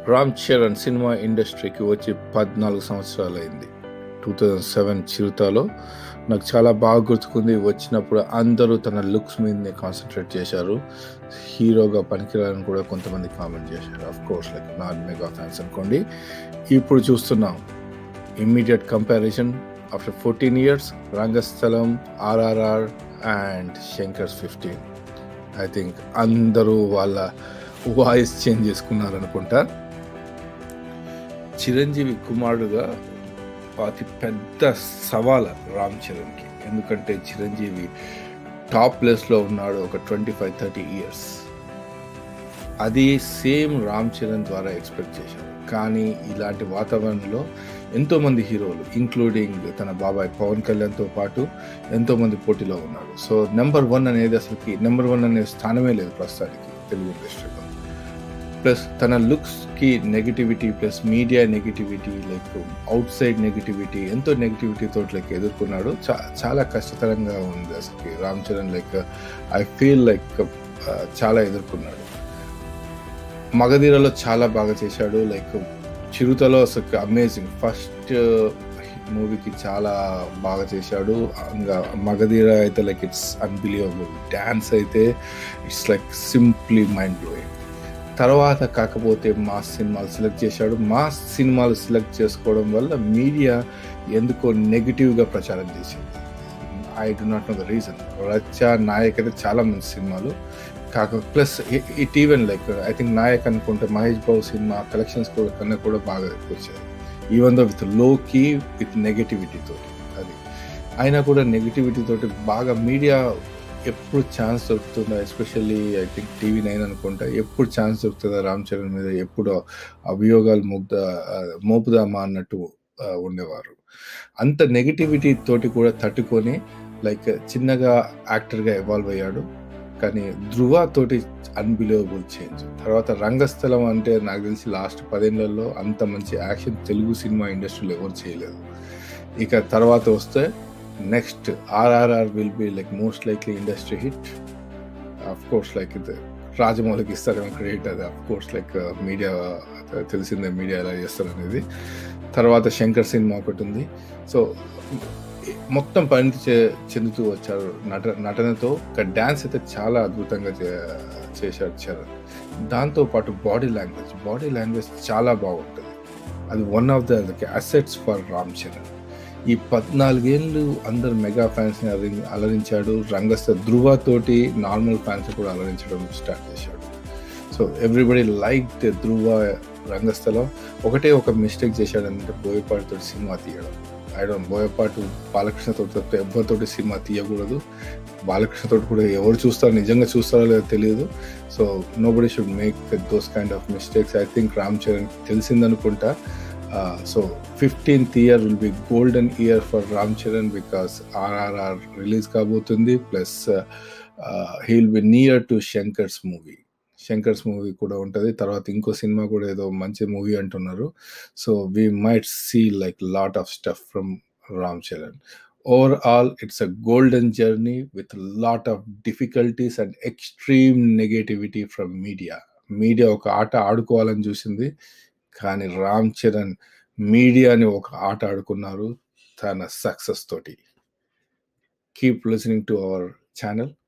Ram Charan cinema ఇండస్ట్రీకి వచ్చి పద్నాలుగు సంవత్సరాలు అయింది టూ థౌజండ్ సెవెన్ చిరుతాలో నాకు చాలా బాగా గుర్తుకుంది వచ్చినప్పుడు అందరూ తన లుక్స్ మీదనే కాన్సన్ట్రేట్ చేశారు హీరోగా పనికిరాలని కూడా కొంతమంది కామెంట్ చేశారు of course like not mega fans అనుకోండి ఇప్పుడు చూస్తున్నాం immediate comparison after fourteen years Rangasthalam RRR and Shankar's fifteen I think అందరూ వాళ్ళ వాయిస్ చేంజ్ చేసుకున్నారు అనుకుంటా చిరంజీవి కుమారుడుగా అతి పెద్ద సవాల్ రామ్ చరణ్కి ఎందుకంటే చిరంజీవి టాప్ ప్లేస్లో ఉన్నాడు ఒక ట్వంటీ ఫైవ్ థర్టీ ఇయర్స్ అది సేమ్ రామ్ చరణ్ ద్వారా ఎక్స్పెక్ట్ చేశారు కానీ ఇలాంటి వాతావరణంలో ఎంతోమంది హీరోలు ఇంక్లూడింగ్ తన బాబాయ్ పవన్ కళ్యాణ్తో పాటు ఎంతోమంది పోటీలో ఉన్నారు సో నెంబర్ వన్ అనేది అసలుకి నెంబర్ వన్ అనే స్థానమే లేదు ప్రస్తుతానికి తెలుగు ఇండస్ట్రీలో ప్లస్ తన లుక్స్కి negativity plus media negativity like outside negativity ఎంతో నెగిటివిటీ తోటి లైక్ ఎదుర్కొన్నాడు చా చాలా కష్టతరంగా ఉంది అసలుకి Ram Charan like I feel like చాలా ఎదుర్కొన్నాడు మగధీరలో చాలా బాగా చేశాడు లైక్ చిరుతలో అసలు అమేజింగ్ ఫస్ట్ మూవీకి చాలా బాగా చేశాడు ఇంకా మగధీర అయితే లైక్ ఇట్స్ అన్బిలీవబుల్ డ్యాన్స్ అయితే it's like simply mind blowing తర్వాత కాకపోతే మాస్ సినిమాలు సెలెక్ట్ చేశాడు మాస్ సినిమాలు సెలెక్ట్ చేసుకోవడం వల్ల మీడియా ఎందుకో నెగిటివ్గా ప్రచారం చేసింది I do not know the reason Racha Nayak అయితే చాలా మంచి సినిమాలు కాక plus it even like I think Nayak అనుకుంటే మహేష్ బాబు సినిమా కలెక్షన్స్ కూడా కన్నా కూడా బాగా వచ్చాయి ఈవెన్ దో విత్ లోకి విత్ నెగటివిటీ తోటి అది అయినా కూడా నెగిటివిటీ తోటి బాగా మీడియా ఎప్పుడు ఛాన్స్ దొరుకుతుందా especially I think TV nine అనుకుంటా ఎప్పుడు ఛాన్స్ దొరుకుతుందా రామ్ చరణ్ మీద ఎప్పుడు అభియోగాలు మోపుదా మోపుదామా అన్నట్టు ఉండేవారు అంత నెగిటివిటీ తోటి కూడా తట్టుకొని లైక్ చిన్నగా యాక్టర్గా ఎవాల్వ్ అయ్యాడు కానీ ధృవ తోటి అన్బిలీవబుల్ చేంజ్ తర్వాత రంగస్థలం అంటే నాకు తెలిసి లాస్ట్ పదేళ్లలో అంత మంచి యాక్షన్ తెలుగు సినిమా ఇండస్ట్రీలో ఎవరు చేయలేదు ఇక తర్వాత వస్తే next RRR will be like most likely industry hit of course like ఇది రాజమౌళికి ఇస్తారేమో క్రెడిట్ అది అఫ్ కోర్స్ లైక్ మీడియా తెలిసిందే మీడియా ఎలా చేస్తారు అనేది తర్వాత శంకర్ సినిమా ఒకటి ఉంది సో మొత్తం పరిణితి చెందుతూ వచ్చారు నట నటనతో ఒక డ్యాన్స్ అయితే చాలా అద్భుతంగా చేశాడు చరణ్ దాంతో పాటు బాడీ లాంగ్వేజ్ బాడీ లాంగ్వేజ్ చాలా బాగుంటుంది అది one of the assets for Ram Charan ఈ పద్నాలుగేళ్ళు అందరు మెగా ఫ్యాన్స్ని అలరి అలరించాడు రంగస్థ ధృవ తోటి నార్మల్ ఫ్యాన్స్ కూడా అలరించడం స్టార్ట్ చేశాడు so everybody like the Dhruva Rangasthalam ఒకటే ఒక మిస్టేక్ చేశాడు అంటే బోయపాటితో సినిమా తీయడం ఐ డోంట్ బోయపాటు బాలకృష్ణతో తప్ప ఎవరితోటి సినిమా తీయకూడదు బాలకృష్ణతో కూడా ఎవరు చూస్తారో నిజంగా చూస్తారో లేదో తెలియదు so nobody should make those kind of mistakes I think Ram Charan తెలిసిందనుకుంటా so fifteenth year will be golden year for Ram Charan because RRR release కాబోతుంది plus he will be near to Shankar's movie Shankar's movie కూడా ఉంటుంది తర్వాత ఇంకో సినిమా కూడా ఏదో మంచి movie అంటున్నారు so we might see like lot of stuff from Ram Charan overall it's a golden journey with lot of difficulties and extreme negativity from media media ఒక ఆట ఆడుకోవాలని చూసింది కానీ రామ్ చరణ్ మీడియాని ఒక ఆట ఆడుకున్నారు తన సక్సెస్ తోటి keep listening to our channel